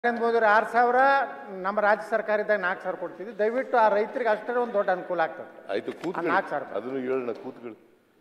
ಹೋದ್ರೆ ಆರು ಸಾವಿರ ನಮ್ಮ ರಾಜ್ಯ ಸರ್ಕಾರ ಇದ್ದಾಗ ನಾಲ್ಕು ಸಾವಿರ ಕೊಡ್ತಿದ್ವಿ ದಯವಿಟ್ಟು ಆ ರೈತರಿಗೆ ಅಷ್ಟೇ ಒಂದು ದೊಡ್ಡ ಅನುಕೂಲ ಆಗ್ತದೆ ಆಯ್ತು ಕೂತ್ಕೊಳ್ಳಿ ನಾಲ್ಕು ಸಾವಿರ ರೂಪಾಯಿ. ಅದನ್ನು ಹೇಳೋಣ ಕೂತ್ಕೊಳ್ಳಿ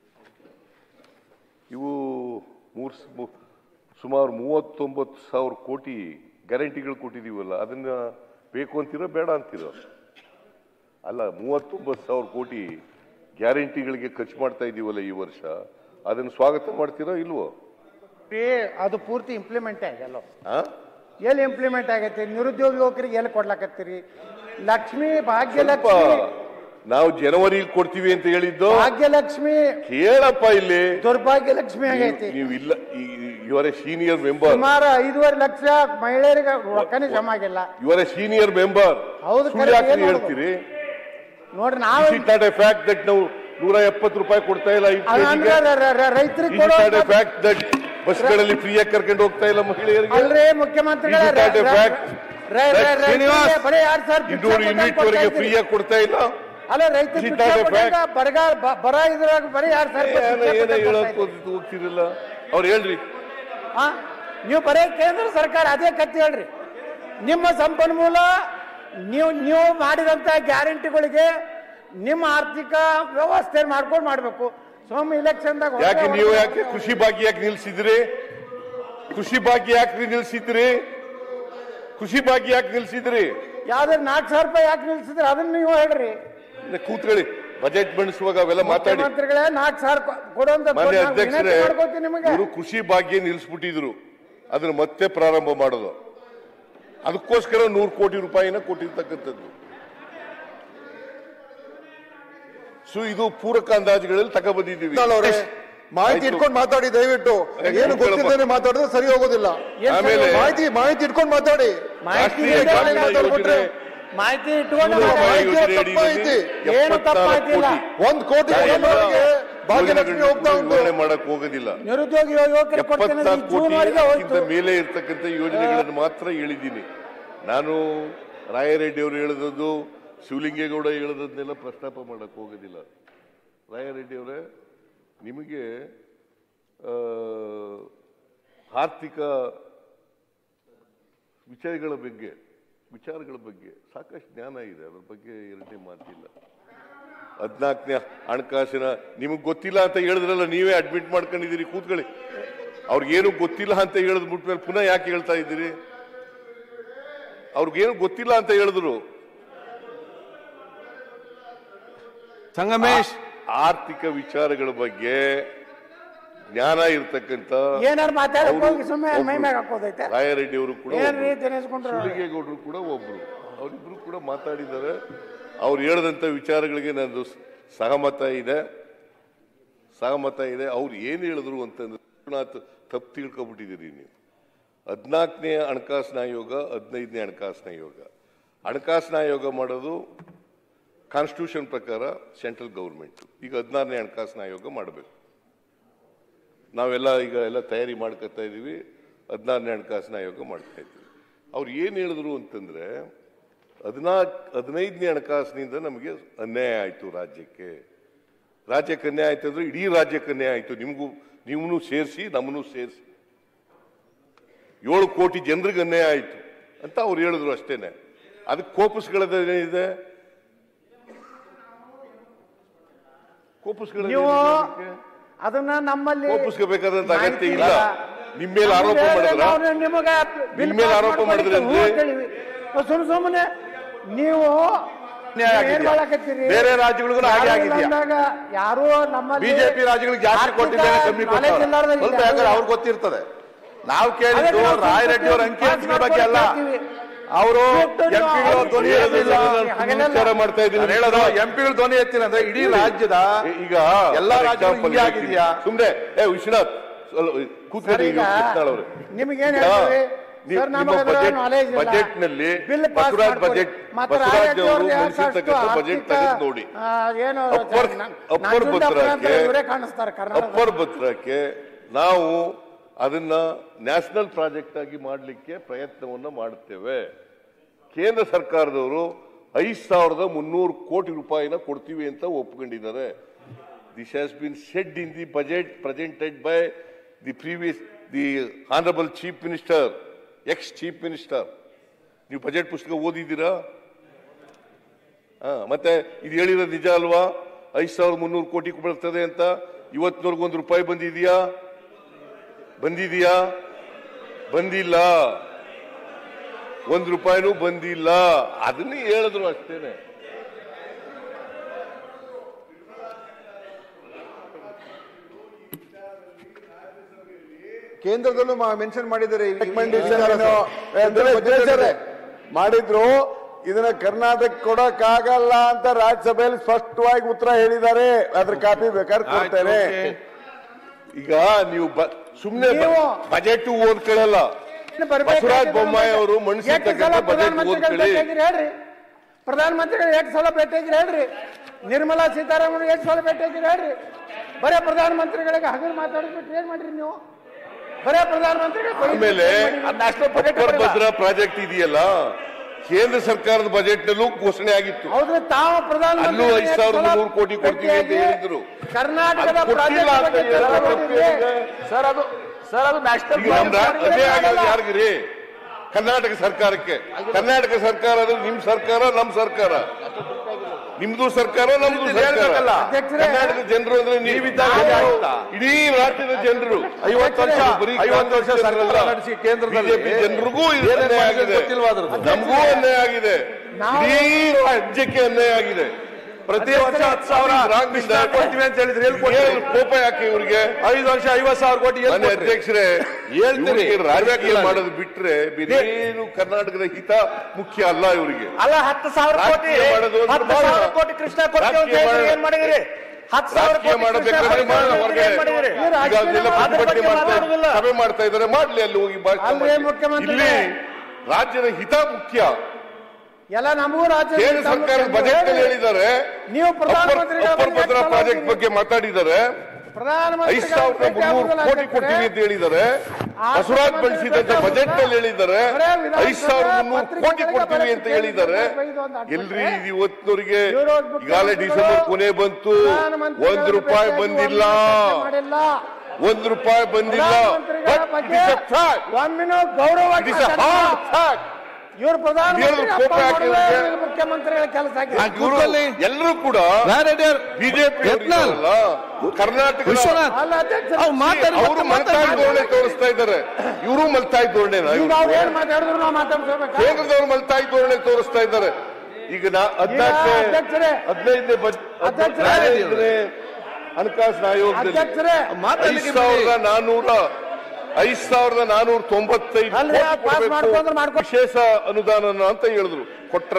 ಇವು ಮೂರ್ ಸ- ಮು- ಸುಮಾರು ಮೂವತ್ತೊಂಬತ್ತು ಸಾವಿರ ಕೋಟಿ ಗ್ಯಾರಂಟಿಗಳು ಕೊಟ್ಟಿದೀವಲ್ಲ ಅದನ್ನ ಬೇಕು ಅಂತೀರೋ ಬೇಡ ಅಂತೀರೋ ಅಲ್ಲ ಮೂವತ್ತೊಂಬತ್ತು ಸಾವಿರ ಕೋಟಿ ಗ್ಯಾರಂಟಿಗಳಿಗೆ ಖರ್ಚು ಮಾಡ್ತಾ ಇದೀವಲ್ಲ ಈ ವರ್ಷ ಅದನ್ನು ಸ್ವಾಗತ ಮಾಡ್ತೀರೋ ಇಲ್ವೋ ಏ ಅದು ಪೂರ್ತಿ ಇಂಪ್ಲಿಮೆಂಟೇ ಆಗಲ್ಲ ಆ ಎಲ್ಲಿ ಇಂಪ್ಲಿಮೆಂಟ್ ಆಗೈತಿ ನಿರುದ್ಯೋಗ ಯುವಕರಿಗೆ ಎಲ್ಲಿ ಕೊಡ್ಲಾಕತ್ತೀರಿ ಲಕ್ಷ್ಮಿ ಸ್ವಲ್ಪ ಭಾಗ್ಯಲಕ್ಷ್ಮಿ ನಾವು ಜನವರಿ ಕೊಡ್ತೀವಿ ಅಂತ ಹೇಳಿದ್ದು ಭಾಗ್ಯಲಕ್ಷ್ಮಿ ಕೇಳಪ್ಪ ಇಲ್ಲಿ ದುರ್ಭಾಗ್ಯಲಕ್ಷ್ಮಿ ಆಗೈತಿ ನೀವು- ನೀವು ಇಲ್ಲ ಇವರ ಸೀನಿಯರ್ ಮೆಂಬರ್ ಸುಮಾರು ಐದೂವರೆ ಲಕ್ಷ ಮಹಿಳೆಯರಿಗೆ ರೊಕ್ಕನೇ ಜಮಾ ಆಗಿಲ್ಲ ಇವರ ಸೀನಿಯರ್ ಮೆಂಬರ್ ಹೌದು, ಸುಳ್ಳು ಕರೆ, ಯಾಕೆ ಏನ್ ಮಾಡೋದು? ಹೇಳ್ತೀರಿ ನೋಡ್ರಿ ನಾವ್ it not a fact that ನಾವು ನೂರ ಎಪ್ಪತ್ತು ರೂಪಾಯಿ ಕೊಡ್ತಾ ಇಲ್ಲ ರೈತರಿಗೆ ಇಟ್ ಕೊಡೋ ನಾಟ್ ಎ ಫ್ಯಾಕ್ಟ್ ದಟ್ ಬಸ್ಗಳಲ್ಲಿ ಫ್ರೀಯಾಗಿ ಕರ್ಕೊಂಡು ಹೋಗ್ತಾ ಇಲ್ಲ ಮಹಿಳೆಯರಿಗೆ ಅಲ್ರಿ ಮುಖ್ಯಮಂತ್ರಿಗಳ Is it not a fact? that Srinivas ಬರೀ ಎರಡ್ ಸಾವಿರ ಇನ್ನೂರು ಯೂನಿಟ್ ವರೆಗೆ ಫ್ರೀಯಾಗಿ ಕೊಡ್ತಾ ಇಲ್ಲ ಅಲ್ಲ ರೈತರಿಗೆ Is it not a fact? ಬರಗಾಲ ಬ- ಬರ ಇದ್ರಾಗ ಬರೀ ಎರಡ್ ಸಾವಿರ ರೂಪಾಯಿ ಏನೋ ಭಿಕ್ಷೆ ಏನೋ ಕೊಡ್ತಾ ಹೇಳಕ್ ಇದ್ದೀರಿ. ಹೋಗ್ತಿರಲ್ಲ ಅವ್ರು ಹೇಳ್ರಿ ಆ? ನೀವು ಬರೀ ಕೇಂದ್ರ ಸರ್ಕಾರ ಅದೇ ಕತ್ತಿ ಹೇಳ್ರಿ ನಿಮ್ಮ ಸಂಪನ್ಮೂಲ ನೀವು ನೀವು ಮಾಡಿದಂತ ಗ್ಯಾರಂಟಿಗಳಿಗೆ ನಿಮ್ಮ ಆರ್ಥಿಕ ವ್ಯವಸ್ಥೆ ಮಾಡ್ಕೊಂಡು ಮಾಡ್ಬೇಕು ಸೋಮ ಇಲೆಕ್ಷನ್ದಾಗ ಯಾಕೆ ನೀವು ಯಾಕೆ ಕೃಷಿ ಭಾಗ್ಯ ಯಾಕೆ ನಿಲ್ಸಿದ್ರಿ ಕೃಷಿ ಭಾಗ್ಯ ಯಾಕೆ ನಿಲ್ಸಿದ್ರಿ ಕೃಷಿ ಭಾಗ್ಯ ಯಾಕೆ ನಿಲ್ಸಿದ್ರಿ ಯಾವ್ದಾದ್ರು ನಾಲ್ಕು ಸಾವಿರ ರೂಪಾಯಿ ಯಾಕೆ ನಿಲ್ಸಿದ್ರೆ ಅದನ್ನ ನೀವು ಹೇಳ್ರಿ ಇಲ್ಲ, ಕೂತ್ಕೊಳ್ಳಿ ಬಜೆಟ್ ಮಂಡಿಸುವಾಗ ಅವೆಲ್ಲ ಮಾತಾಡಿ ಮುಖ್ಯಮಂತ್ರಿಗಳೇ ನಾಲ್ಕು ಸಾವಿರ ಕೊ- ಕೊಡುವಂತ ಮಾನ್ಯ ನಾವು ಅಧ್ಯಕ್ಷರೇ ವಿನಂತಿ ಮಾಡ್ಕೊತೀವಿ ನಿಮಗೆ ಇವರು ಕೃಷಿ ಭಾಗ್ಯ ನಿಲ್ಲಿಸ್ಬಿಟ್ಟಿದ್ರು ಅದನ್ನ ಮತ್ತೆ ಪ್ರಾರಂಭ ಮಾಡೋದು ಅದಕ್ಕೋಸ್ಕರ ನೂರು ಕೋಟಿ ರೂಪಾಯಿನ ಕೊಟ್ಟಿರ್ತಕ್ಕಂಥದ್ದು ಸೊ ಇದು ಪೂರಕ ಅಂದಾಜುಗಳಲ್ಲಿ ತಗೊಬಂದಿದ್ದೀವಿ ಅವರೇ ಮಾಹಿತಿ ಆಯ್ತು. ಇಟ್ಕೊಂಡು ಮಾತಾಡಿ ದಯವಿಟ್ಟು ಏನು ಗೊತ್ತಿದ್ದೇನೆ ಮಾತಾಡಿದ್ರೆ ಸರಿ ಹೋಗೋದಿಲ್ಲ ಏನ್ ಆಮೇಲೆ ಸರಿ ಮಾಹಿತಿ ಮಾಹಿತಿ ಇಟ್ಕೊಂಡು ಮಾತಾಡಿ ಮಾಹಿತಿ ರಾಷ್ಟ್ರೀಯ ಇದೆ, ಗ್ರಾಮೀಣ ಮಾತಾಡ್ಬಿಟ್ರೆ ಯೋಜನೆ ಮಾಹಿತಿ ಇಟ್ಕೊಂಡು ಮೂರು ರೂಪಾಯಿ ಮಾತಾಡಿ. ಮಾಹಿತಿ ಯೋಜನೆ ತಪ್ಪಾಯ್ತು. ಅಡಿಯಲ್ಲಿ ಏನು ತಪ್ಪಾಯ್ತಿಲ್ಲ. ಎಪ್ಪತ್ನಾಲ್ಕು ಕೋಟಿ ಒಂದ್ ಕೋಟಿ ಕೊಡೋರಿಗೆ ಭಾಗ್ಯಲಕ್ಷ್ಮಿ ಹೋಗ್ತಾ ಉಂಟು ವಿವರಣೆ ಮಾಡಕ್ ಹೋಗೋದಿಲ್ಲ ನಿರುದ್ಯೋಗ ಯುವಕರಿಗೆ ಕೊಡ್ತೇನೆ ಎಪ್ಪತ್ನಾಲ್ಕು ಜೂನ್ ಕೋಟಿ ವರೆಗೆ ಅದಕ್ಕಿಂತ ಹೋಯ್ತು ಮೇಲೆ ಇರ್ತಕ್ಕಂಥ ಯೋಜನೆಗಳನ್ನು ಮಾತ್ರ ಹೇಳಿದ್ದೀನಿ ನಾನು ರಾಯರೆಡ್ಡಿ ಅವರು ಹೇಳಿದದ್ದು ಶಿವಲಿಂಗೇಗೌಡ ಹೇಳಿದದ್ನೆಲ್ಲ ಪ್ರಸ್ತಾಪ ಮಾಡಕ್ ಹೋಗೋದಿಲ್ಲ ರಾಯರೆಡ್ಡಿ ಅವರೇ ನಿಮಗೆ ಆ, ಆರ್ಥಿಕ ವಿಚಾರಗಳ ಬಗ್ಗೆ ವಿಚಾರಗಳ ಬಗ್ಗೆ ಸಾಕಷ್ಟು ಜ್ಞಾನ ಇದೆ ಅದ್ರ ಬಗ್ಗೆ ಎರಡನೇ ಮಾತಿಲ್ಲ ಹದಿನಾಲ್ಕನೇ ಹಣಕಾಸಿನ ನಿಮಗೆ ಗೊತ್ತಿಲ್ಲ ಅಂತ ಹೇಳಿದ್ರಲ್ಲ ನೀವೇ ಅಡ್ಮಿಟ್ ಮಾಡ್ಕೊಂಡಿದ್ದೀರಿ ಕೂತ್ಕೊಳ್ಳಿ ಅವ್ರಿಗೇನು ಗೊತ್ತಿಲ್ಲ ಅಂತ ಹೇಳಿದ್ ಬಿಟ್ಮೇಲೆ ಪುನಃ ಯಾಕೆ ಹೇಳ್ತಾ ಇದ್ದೀರಿ ಅವ್ರಿಗೇನು ಗೊತ್ತಿಲ್ಲ ಅಂತ ಹೇಳಿದ್ರು ಸಂಗಮೇಶ್ ಆರ್ಥಿಕ ವಿಚಾರಗಳ ಬಗ್ಗೆ ಜ್ಞಾನ ಇರ್ತಕ್ಕಂಥ ಏನಾರು ಮಾತಾಡಕ್ ಅವ್ರು ಹೋಗಿ ಸುಮ್ಮನೆ ಮೈ ಒಬ್ರು. ಮ್ಯಾಗ ಹಾಕೋದೈತೆ ರಾಯರೆಡ್ಡಿ ಅವರು ಕೂಡ ಏನ್ರಿ ಒಬ್ರು. ದಿನೇಶ್ಕೊಂಡ್ರು ಶಿವಲಿಂಗೇಗೌಡರು ಕೂಡ ಒಬ್ರು ಅವರಿಬ್ರು ಕೂಡ ಮಾತಾಡಿದ್ದಾರೆ ಅವ್ರು ಹೇಳಿದಂಥ ವಿಚಾರಗಳಿಗೆ ನಂದು ಸ- ಸಹಮತ ಇದೆ ಸಹಮತ ಇದೆ ಅವ್ರು ಏನು ಹೇಳಿದ್ರು ಅಂತಂದ್ರೆ ವಿಶ್ವನಾಥ್ ತಪ್ಪು ತಿಳ್ಕೊಬಿಟ್ಟಿದ್ದೀರಿ ನೀವು ಹದಿನಾಲ್ಕನೇ ಹಣಕಾಸಿನ ಆಯೋಗ ಹದಿನೈದನೇ ಹಣಕಾಸಿನ ಆಯೋಗ ಹಣಕಾಸಿನ ಆಯೋಗ ಮಾಡೋದು ಕಾನ್ಸ್ಟಿಟ್ಯೂಷನ್ ಪ್ರಕಾರ ಸೆಂಟ್ರಲ್ ಗೌರ್ಮೆಂಟ್ ಈಗ ಹದಿನಾರನೇ ಹಣಕಾಸಿನ ಆಯೋಗ ಮಾಡಬೇಕು ನಾವೆಲ್ಲ ಈಗ ಎಲ್ಲ ತಯಾರಿ ಮಾಡ್ಕೊತಾ ಇದ್ದೀವಿ ಹದಿನಾರನೇ ಹಣಕಾಸಿನ ಆಯೋಗ ಮಾಡ್ತಾ ಇದ್ದೀವಿ ಅವ್ರು ಏನು ಹೇಳಿದ್ರು ಅಂತಂದ್ರೆ ಹದಿನಾಲ್ಕು ಹದಿನೈದನೇ ಹಣಕಾಸಿನಿಂದ ನಮಗೆ ಅನ್ಯಾಯ ಆಯಿತು ರಾಜ್ಯಕ್ಕೆ ರಾಜ್ಯಕ್ಕೆ ಅನ್ಯಾಯ ಆಯ್ತು ಅಂದ್ರೆ ಇಡೀ ರಾಜ್ಯಕ್ಕೆ ಅನ್ಯಾಯ ಆಯಿತು ನಿಮಗೂ ನೀವು ಸೇರಿಸಿ ನಮ್ಮನ್ನು ಸೇರಿಸಿ ಏಳು ಕೋಟಿ ಜನರಿಗೆ ಅನ್ಯಾಯ ಆಯಿತು ಅಂತ ಅವ್ರು ಹೇಳಿದ್ರು ಅಷ್ಟೇನೆ ಅದಕ್ಕೆ ಕೋಪಿಸ್ಗಳೇನಿದೆ ಕೋಪಿಸ್ಗಳೇನಿದೆ ನೀವು ಅದಕ್ಕೆ? ಅದನ್ನ ನಮ್ಮಲ್ಲಿ ಕೋಪಿಸ್ಕೋಬೇಕಾದಂತ ಅಗತ್ಯ ಮಾಹಿತಿ ಇಲ್ಲ ನಿಮ್ಮ ಮೇಲೆ ಆರೋಪ ಮಾಡಿದ್ರ ನಾವು ನಿಮಗೆ ಬಿಲ್ ನಿಮ್ಮ ಮೇಲೆ ಪಾಸ್ ಆರೋಪ ಮಾಡ್ಕೊಳಿಕ್ಕೆ ಮಾಡಿದ್ರಂತೆ? ಹ್ಞೂ ಅಂತೇಳಿವಿ. ಸುಮ್ ಸುಮ್ಮನೆ ನೀವು ಅನ್ಯಾಯ ಏನ್ ಆಗಿದ್ಯಾ? ಮಾಡಕತ್ತೀರಿ? ಬೇರೆ ರಾಜ್ಯಗಳಿಗೂ ಹಾಗೆ ಯಾರು ಆಗಿದ್ಯಾ? ಅಂದಾಗ ಯಾರು ನಮ್ಮಲ್ಲಿ ಬಿಜೆಪಿ ರಾಜ್ಯಗಳಿಗೆ ಜಾಸ್ತಿ ಆರ್ಥಿಕ ಕೊಟ್ಟಿದ್ದೇನೆ ಕಮ್ಮಿ knowledge ಕೊಟ್ಟವ್ರೆ. ಇಲ್ಲಾರ್ದವ್ರಿಗೆ ಸ್ವಲ್ಪ ಯಾಕಂದ್ರೆ ಯಾರು- ಅವ್ರಿಗೆ ಗೊತ್ತಿರ್ತದೆ ನಾವು ಕೇಳಿದ್ದು ಅದಕ್ಕೆ ನಾವು ರಾಯರೆಡ್ಡಿ ಅವರ ಅಂಕಿ ಅಂಶಗಳ ಬಗ್ಗೆ ಅಲ್ಲ ಅವರು ಎಂಪಿಗಳ ಧ್ವನಿ ಎತ್ತಿಲ್ಲ ಹಾಗೆಲ್ಲ ವಿಚಾರ ಮಾಡ್ತಾ ಇದ್ದೀನಿ ನಾನು ಹೇಳೋದು ಎಂಪಿಗಳ ಧ್ವನಿ ಎತ್ತಿಲ್ಲ ಅಂದ್ರೆ ಇಡೀ ರಾಜ್ಯದ ಈಗ ಎಲ್ಲಾ for ರಾಜ್ಯಗಳು example ಹಿಂಗೆ ಆಗಿದ್ಯಾ? ಸುಮ್ನೆ ಏ ವಿಶ್ವನಾಥ್ ಸ್ವಲ್ಪ ಕೂತ್ಕೊಳ್ಳಿ ಸರ್, ಈಗ ಕೃಷ್ಣಾಳ್ ಅವ್ರೆ. ನಿಮ್ಗೇನ್ ಈಗ ಹೇಳ್ತೀವಿ? ನೀವು- ಸರ್, ನಿಮ್ಮ ನಮಗೆ ಅದರ ಬಜೆಟ್ knowledge ಇಲ್ಲ. ಬಜೆಟ್ ನಲ್ಲಿ ಬಿಲ್ ಪಾಸ್ ಬಸವರಾಜ್ ಮಾಡ್ಕೊಡಿ. ಬಜೆಟ್ ಮತ್ತೆ ಬಸವರಾಜ್ ರಾಯರೆಡ್ಡಿ ಅವರು ಅವ್ರದ್ದು ಮಂಡಿಸಿರ್ತಕ್ಕಂಥ ಸಾಕಷ್ಟು ಬಜೆಟ್ ಆರ್ಥಿಕ, ತೆಗೆದು ನೋಡಿ ಆ, ಏನು ಅಪ್ಪರ್ ನ- ಅಪ್ಪರ್ ನಂಜುಂಡ ಅಪ್ಪರ ಅಂತ ಭದ್ರಕ್ಕೆ ಇವರೇ ಕಾಣಿಸ್ತಾರೆ ಕರ್ನಾಟಕ ಅಪ್ಪರ್ ಭದ್ರಕ್ಕೆ ನಾವು ಅದನ್ನ ನ್ಯಾಷನಲ್ ಪ್ರಾಜೆಕ್ಟ್ ಆಗಿ ಮಾಡಲಿಕ್ಕೆ ಪ್ರಯತ್ನವನ್ನ ಮಾಡುತ್ತೇವೆ ಕೇಂದ್ರ ಸರ್ಕಾರದವರು ಐದು ಸಾವಿರದ ಮುನ್ನೂರು ಕೋಟಿ ರೂಪಾಯಿನ ಕೊಡ್ತೀವಿ ಅಂತ ಒಪ್ಕೊಂಡಿದ್ದಾರೆ this has been said in the budget presented by the previous the honourable chief minister ex chief minister ನೀವು ಬಜೆಟ್ ಪುಸ್ತಕ ಓದಿದ್ದೀರಾ ಹಾ ಮತ್ತೆ ಇದು ಹೇಳಿರೋದು ನಿಜ ಅಲ್ವಾ ಐದು ಸಾವಿರದ ಮುನ್ನೂರು ಕೋಟಿ ಬರ್ತದೆ ಅಂತ ಇವತ್ತಿನವರೆಗೂ ಒಂದು ರೂಪಾಯಿ ಬಂದಿದೆಯಾ ಬಂದಿದೆಯಾ ಬಂದಿಲ್ಲ ಒಂದು ರೂಪಾಯಿನೂ ಬಂದಿಲ್ಲ ಅದನ್ನೇ ಹೇಳಿದ್ರು ಅಷ್ಟೇನೆ ಕೇಂದ್ರದಲ್ಲೂ ಮೆನ್ಷನ್ ಮಾಡಿದ್ದಾರೆ ಈ- ಈ ರೆಕಮೆಂಡೇಶನ್ ವಿಚಾರ ಏನು ಸರ್. ಅಂದ್ರೆ ಅಧ್ಯಕ್ಷರೇ, ಮಾಡಿದ್ರು ಇದನ್ನ ಕರ್ನಾಟಕ ಕೊಡಕ್ಕಾಗಲ್ಲ ಅಂತ ರಾಜ್ಯಸಭೆಯಲ್ಲಿ ಸ್ಪಷ್ಟವಾಗಿ ಉತ್ತರ ಹೇಳಿದ್ದಾರೆ ಅದ್ರ ಕಾಪಿ ಬೇಕಾದ್ರೆ ಕೊಡ್ತೇನೆ ಈಗ ನೀವು ಬ- ಸುಮ್ನೆ ಬ- ನೀವು- ಬಜೆಟ್ ಓದ್ಕೊಳ್ಳಲ್ಲ ಬಸವರಾಜ ಬೊಮ್ಮಾಯಿ ಅವರು ಮನಸ್ಸಿರ್ತಕ್ಕಂಥ ಬಜೆಟ್ ಓದ್ಕೊಳ್ಳಿ ಹೇಳ್ರಿ ಪ್ರಧಾನಮಂತ್ರಿಗಳು ಎಷ್ಟು ಸಲ ಭೇಟಿಯಾಗಿರಿ ಹೇಳ್ರಿ ನಿರ್ಮಲಾ ಸೀತಾರಾಮನ್ ಎಷ್ಟು ಸಲ ಭೇಟಿಯಾಗಿರಿ ಹೇಳ್ರಿ ಬರೇ ಪ್ರಧಾನಮಂತ್ರಿಗಳಿಗೆ ಹಗಲು ಮಾತಾಡ್ಬಿಟ್ಟು ಏನ್ ಮಾಡ್ರಿ ನೀವು ಬರೇ ಪ್ರಧಾನಮಂತ್ರಿಗಳು ಆಮೇಲೆ ಅಪ್ಪರ್ ಭದ್ರಾ ಪ್ರಾಜೆಕ್ಟ್ ಇದೆಯಲ್ಲ ಕೇಂದ್ರ ಸರ್ಕಾರದ ಬಜೆಟ್ ನಲ್ಲೂ ಘೋಷಣೆ ಆಗಿತ್ತು ಹೌದ್ರಿ ತಾವು ಅಲ್ಲೂ ಐದು ಸಾವಿರದ ಮುನ್ನೂರು ಕೋಟಿ ಕೊಡ್ತೀವಿ ಅಂತ ಹೇಳಿದ್ರು ಕರ್ನಾಟಕದ ಅದು ಕೊಟ್ಟಿಲ್ಲ ಪ್ರಾಜೆಕ್ಟ್ ಅಂತ ಬಗ್ಗೆ ಹೇಳಿದ್ರೆ ಚರ್ಚೆ ತಪ್ಪೇನಿದೆ? ಮಾಡಿದ್ರಿ. ಸರ್ ಅದು ಸರ್ ಅದು ನ್ಯಾಷನಲ್ ಈಗ ನಮ್ ರಾ- ಅದೇ ಆಗಿರೋದು ಯಾರಿಗ್ರಿ ಕರ್ನಾಟಕ ಸರ್ಕಾರಕ್ಕೆ ಕರ್ನಾಟಕ ಸರ್ಕಾರ ಅಂದ್ರೆ ನಿಮ್ ಸರ್ಕಾರ ನಮ್ ಸರ್ಕಾರ ನಿಮ್ದು ಸರ್ಕಾರ ನಮ್ದು ಸರ್ಕಾರ ಹೇಳ್ಬೇಕಲ್ಲ. ಅಧ್ಯಕ್ಷರೇ, ಕರ್ನಾಟಕದ ಜನರು ಅಂದ್ರೆ ನೀವಿದ್ದಾಗ ನಾವು ಆಯ್ತಾ? ಇಡೀ ರಾಜ್ಯದ ಜನರು ಐವತ್ತು ವರ್ಷ ಬರೀ ಐವತ್ತು ವರ್ಷ ಕಾಂಗ್ರೆಸ್ ಸರ್ಕಾರ ಜನರಲ್ಲ. ನಡೆಸಿ ಕೇಂದ್ರದಲ್ಲಿ ಬಿಜೆಪಿ ಜನರಿಗೂ ಇದು ಏನೇನ್ ಅನ್ಯಾಯ ಮಾಡಿದ್ರು ಆಗಿದೆ ಗೊತ್ತಿಲ್ವಾ ಅದ್ರದ್ದು? ನಮಗೂ ಅನ್ಯಾಯ ಆಗಿದೆ ನಾವು- ಇಡೀ ರಾಜ್ಯಕ್ಕೆ ಅನ್ಯಾಯ ಆಗಿದೆ ಪ್ರತಿ ವರ್ಷ ಹತ್ತು ಸಾವಿರ ಕೃಷ್ಣ ಕೊಡ್ತೀವಿ ಅಂತ ಹೇಳಿದ್ರೆ ಎಲ್ಲಿ ಕೊಡ್ತೀವಿ? ಏನ್ ಕೋಪ ಯಾಕೆ ಇವ್ರಿಗೆ ಐದು ವರ್ಷ ಐವತ್ತು ಸಾವಿರ ಕೋಟಿ ಎಲ್ಲಿ ಮಾನ್ಯ ಕೊಟ್ರಿ? ಅಧ್ಯಕ್ಷರೇ ಹೇಳ್ತೀರಿ. ಇವ್ರಿಗೆ ರಾಜಕೀಯ ಇಲ್ಲ. ಮಾಡೋದು ಬಿಟ್ರೆ ಬೇರೇನು ಕರ್ನಾಟಕದ ಹಿತ ಮುಖ್ಯ ಅಲ್ಲ ಇವರಿಗೆ ಅಲ್ಲ ಹತ್ತು ಸಾವಿರ ಕೋಟಿ ರಾಜಕೀಯ ಮಾಡೋದು ಅಂದ್ರೆ ಹತ್ತು ಸಾವಿರ ಮಾಡೋಣ. ಕೋಟಿ ಕೃಷ್ಣ ಕೊಡ್ತೀವಿ ಅಂತ ರಾಜಕೀಯ ಹೇಳಿದ್ರೆ ಮಾಡೋಣ. ಏನ್ ಮಾಡಿದಿರಿ ಹತ್ತು ಸಾವಿರ ರಾಜಕೀಯ ಕೋಟಿ ಕೃಷ್ಣ ಮಾಡಬೇಕಾದ್ರೆ ಕೊಡ್ತೀವಿ ಮಾಡೋಣ ಅಂತ ಹೊರಗೆ ಏನ್ ಮಾಡಿದಿರಿ ಇವ್ರು ಈಗ ಅದೆಲ್ಲ ರಾಜಕೀಯ ಪ್ರತಿಭಟನೆ ಮಾಡ್ತಾ ಮಾತಾಡೋದಿಲ್ಲ. ಸಭೆ ಮಾಡ್ತಾ ಇದ್ದಾರೆ ಮಾಡ್ಲಿ ಅಲ್ಲಿ ಹೋಗಿ ಭಾಷಣ ಅಲ್ವೇ ಮಾಡ್ಲಿ. ಮುಖ್ಯಮಂತ್ರಿಗಳೇ? ಇಲ್ಲಿ ರಾಜ್ಯದ ಹಿತ ಮುಖ್ಯ ಎಲ್ಲ ನಮಗೂ ರಾಜ್ಯ ಕೇಂದ್ರ ಸರ್ಕಾರದ ಬಜೆಟ್ ನಲ್ಲಿ ಹೇಳಿದ್ದಾರೆ ನೀವು ಪ್ರಧಾನಮಂತ್ರಿಗಳ ಅಪ್ಪರ್ ಬಗ್ಗೆ ಭದ್ರಾ ಎಷ್ಟು ಪ್ರಾಜೆಕ್ಟ್ ಸಲ ಬಗ್ಗೆ ಮಾತಾಡಿದ್ದಾರೆ ಐದು ಸಾವಿರದ ಮುನ್ನೂರು ಕೋಟಿ ಕೊಡ್ತೀವಿ ಅಂತ ಹೇಳಿದ್ದಾರೆ ಬಸವರಾಜ್ ಬಳಸಿದಂತ ಬಜೆಟ್ ನಲ್ಲಿ ಹೇಳಿದ್ದಾರೆ ಐದು ಸಾವಿರದ ಮುನ್ನೂರು ಕೋಟಿ ಕೊಡ್ತೀವಿ ಅಂತ ಹೇಳಿದ್ದಾರೆ ಎಲ್ರಿ ಇದು ಇವತ್ತಿನವರಿಗೆ ಈಗಾಗಲೇ ಡಿಸೆಂಬರ್ ಕೊನೆ ಬಂತು ಒಂದ್ ರೂಪಾಯಿ ಬಂದಿಲ್ಲ ಮಾಡಿಲ್ಲ ಒಂದ್ ರೂಪಾಯಿ ಬಂದಿಲ್ಲ but it is a fact ಒಮ್ಮಿನೂ ಗೌರವ it is a hard fact ಇವ್ರು ಪ್ರಧಾನಮಂತ್ರಿ ಇವ್ರು ಕೋಪ ಅಪ್ಪ ಯಾಕೆ ಮಾಡುವುದೇ ಇವ್ರಿಗೆ? ಮುಖ್ಯಮಂತ್ರಿಗಳ ಕೆಲಸ ಆಗಿದೆ ಎಲ್ಲರೂ ಕೂಡ ಬಿಜೆಪಿ ಕರ್ನಾಟಕ ವಿಶ್ವನಾಥ್ ಅಲ್ಲ ಅಧ್ಯಕ್ಷ ಅವ್ರು ಮಾತಾಡಿ ಅವರು ಮಲ್ತಾಯಿ ಧೋರಣೆ ತೋರಿಸ್ತಾ ಇದ್ದಾರೆ ಇವರು ಮಲ್ತಾಯಿ ಧೋರಣೆ ಈಗ ಅವ್ರು ಏನ್ ಮಾತಾಡಿದ್ರು ನಾವು ಮಾತಾಡ್ಸೋಬೇಕಾ ಕೇಂದ್ರದವರು ಮಲ್ತಾಯಿ ಧೋರಣೆ ತೋರಿಸ್ತಾ ಇದ್ದಾರೆ ಈಗ ನಾ ಹದಿನಾಲ್ಕನೇ ಅಧ್ಯಕ್ಷರೇ. ಹದಿನೈದನೇ ಬಜ್- ಅಧ್ಯಕ್ಷರೇ. ಹದಿನೈದನೇ ಹಣಕಾಸಿನ ಆಯೋಗದಲ್ಲಿ ಅಧ್ಯಕ್ಷರೇ ಐದು ಸಾವಿರದ ನಾನೂರ ಐದು ಸಾವಿರದ ನಾನೂರ ತೊಂಬತ್ತೈದು ಅಲ್ರಿ, ಕೋಟಿ ಪಾಸ್ ಕೊಡ್ಬೇಕು. ಮಾಡ್ಕೊಂಡ್ರೆ ಮಾಡ್ಕೊ- ವಿಶೇಷ ಅನುದಾನ ಅಂತ ಹೇಳಿದ್ರು ಕೊಟ್ರ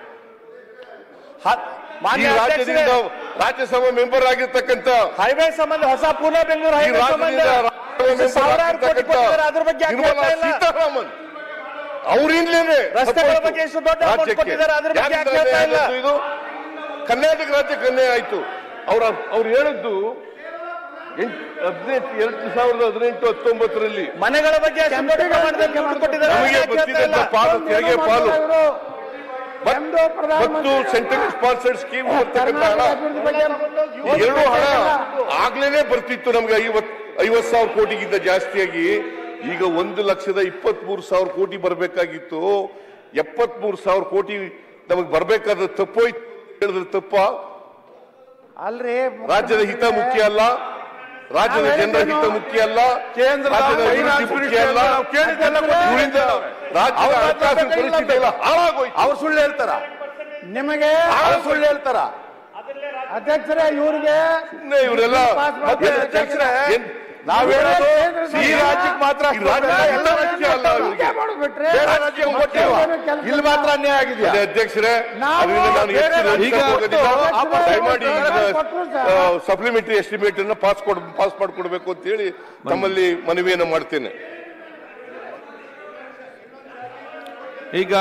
ಈ ಮಾನ್ಯ ರಾಜ್ಯದಿಂದ ಅಧ್ಯಕ್ಷರೇ ರಾಜ್ಯಸಭಾ ಮೆಂಬರ್ ಆಗಿರ್ತಕ್ಕಂಥ ಹೈವೇ ಸಂಬಂಧ ಹೊಸ ಪೂರ್ಣ ಬೆಂಗಳೂರು ಈ ಹೈವೇ ಸಂಬಂಧ ರಾಜ್ಯದಿಂದ ರಾಜ್ಯಸಭಾ member ಸಾವಿರಾರು ಕೋಟಿ ಆಗಿರ್ತಕ್ಕಂಥ ಕೊಟ್ಟಿದ್ದಾರೆ ಅದ್ರ ಬಗ್ಗೆ ಯಾಕೆ ನಿರ್ಮಲಾ ಹೇಳ್ತಾ ಇಲ್ಲ? ಸೀತಾರಾಮನ್ ಅವರಿಂದಲೇ ರಸ್ತೆಗಳ ಬಗ್ಗೆ ಎಷ್ಟು ದೊಡ್ಡ amount ಕೊಟ್ಟಿದ್ದಾರೆ, ಅದ್ರ ಬಗ್ಗೆ ಯಾಕೆ ಹೇಳ್ತಾ ಇಲ್ಲ? ಇದು ಕರ್ನಾಟಕ ರಾಜ್ಯಕ್ಕೆ ಅನ್ಯಾಯ ಆಯ್ತು ಅವ್ರ ಅವ್ರು ಹೇಳಿದ್ದು ಎಂಟ್- ಹದಿನೆಂಟು ಎರಡು ಸಾವಿರದ ಹದಿನೆಂಟು ಹತ್ತೊಂಬತ್ತರಲ್ಲಿ ಮನೆಗಳ ಬಗ್ಗೆ ಎಷ್ಟು ದೊಡ್ಡ ಪ್ರಮಾಣದಲ್ಲಿ ದುಡ್ಡು ಕೊಟ್ಟಿದ್ದಾರೆ ನಮಗೆ ಯಾಕೆ ಹೇಳ್ತಾ ಇಲ್ಲ? ಗೊತ್ತಿದ್ದಂತ ಪಾಲು ತೆರಿಗೆ ಪಾಲು ಇವರು ಮತ್- ನಮ್ದು ಮತ್ತು ಪ್ರಧಾನಮಂತ್ರಿ ಸೆಂಟ್ರಲ್ ಸ್ಪಾನ್ಸರ್ಡ್ ಸ್ಕೀಮ್ ಬರ್ತಕ್ಕಂಥ ಹಣ ಕರ್ನಾಟಕ ಅಭಿವೃದ್ಧಿ ಬಗ್ಗೆ ಈ ಎರಡು ಹಣ ಆಗ್ಲೇನೆ ಬರ್ತಿತ್ತು ನಮ್ಗೆ ಐವತ್ ಐವತ್ ಸಾವಿರ ಕೋಟಿಗಿಂತ ಜಾಸ್ತಿಯಾಗಿ ಈಗ ಒಂದು ಲಕ್ಷದ ಇಪ್ಪತ್ತ್ ಮೂರು ಸಾವಿರ ಕೋಟಿ ಬರಬೇಕಾಗಿತ್ತು ಎಪ್ಪತ್ತ್ ಮೂರು ಸಾವಿರ ಕೋಟಿ ನಮಗೆ ಬರ್ಬೇಕಾದ್ರೆ ತಪ್ಪೋಯ್ತು ಹೇಳಿದ್ರೆ ತಪ್ಪ ಅಲ್ರಿ ರಾಜ್ಯದ ಹಿತ ಮುಖ್ಯ ಅಲ್ಲ ರಾಜ್ಯದ ಜನರ ಹಿತ ಮುಖ್ಯ ಅಲ್ಲ ಕೇಂದ್ರದ ರಾಜ್ಯದ finance ಅಭಿವೃದ್ಧಿ ಮುಖ್ಯ ಅಲ್ಲ ನಾವು ಕೇಳಿದ್ದೆಲ್ಲ ಕೊಟ್ಟಿದ್ದೀವಿ. ಇವರಿಂದ ರಾಜ್ಯದ ಅವ್ರ ಹಣಕಾಸಿನ ಮಾತ್ರ ಪರಿಸ್ಥಿತಿ ಎಲ್ಲ ಹಾಳಾಗೋಯ್ತು ಅವ್ರು ಸುಳ್ಳು ಹೇಳ್ತಾರ ನಿಮಗೆ ಅವ್ರು ಸುಳ್ಳು ಹೇಳ್ತಾರ ಅಧ್ಯಕ್ಷರೇ ಇವ್ರಿಗೆ ಸುಮ್ನೆ ಇವರೆಲ್ಲ ಪಾಸ್ ಮಾಡ್ತಾರೆ. ಮತ್ತೆ ಅಧ್ಯಕ್ಷರೇ, ಏನ್- ನಾವ್ ಹೇಳೋದು ಈ ಈ ರಾಜ್ಯಕ್ಕೆ ಮಾತ್ರ ಈ ರಾಜ್ಯ ಎಲ್ಲ ರಾಜ್ಯ ಅಲ್ಲ ಇವರಿಗೆ. ಮಾಡ್ಬಿಟ್ರೆ ಬೇರೆ ರಾಜ್ಯ ಕೊಟ್ಟಿಲ್ವಾ ಇಲ್ಲಿ ಮಾತ್ರ ಅನ್ಯಾಯ ಆಗಿದೆಯಾ ಅದೇ ಅಧ್ಯಕ್ಷರೇ ನಾವು ಅದರಿಂದ ನಾನು ಬೇರೆ ಹೆಚ್ಚಿನ ರಾಜ್ಯ ಹೆಚ್ಚಿನ ಹೋಗೋದಿಲ್ಲ. ಕೊಟ್ಟು ದಯಮಾಡಿ ಕೊಟ್ಟರು ಸಹ. ಸಪ್ಲಿಮೆಂಟರಿ ಎಸ್ಟಿಮೇಟ್ ಅನ್ನ ಪಾಸ್ ಕೊಡ್ ಪಾಸ್ ಮಾಡಿಕೊಡ್ಬೇಕು ಅಂತ ಹೇಳಿ ತಮ್ಮಲ್ಲಿ ಮನವಿಯನ್ನು ಮಾಡ್ತೇನೆ ಈಗ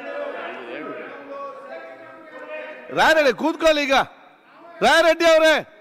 ರಾಯರೆಡ್ಡಿ ಕೂತ್ಕೊಳ್ಳಿ ಈಗ ರಾಯರೆಡ್ಡಿ ಅವರೇ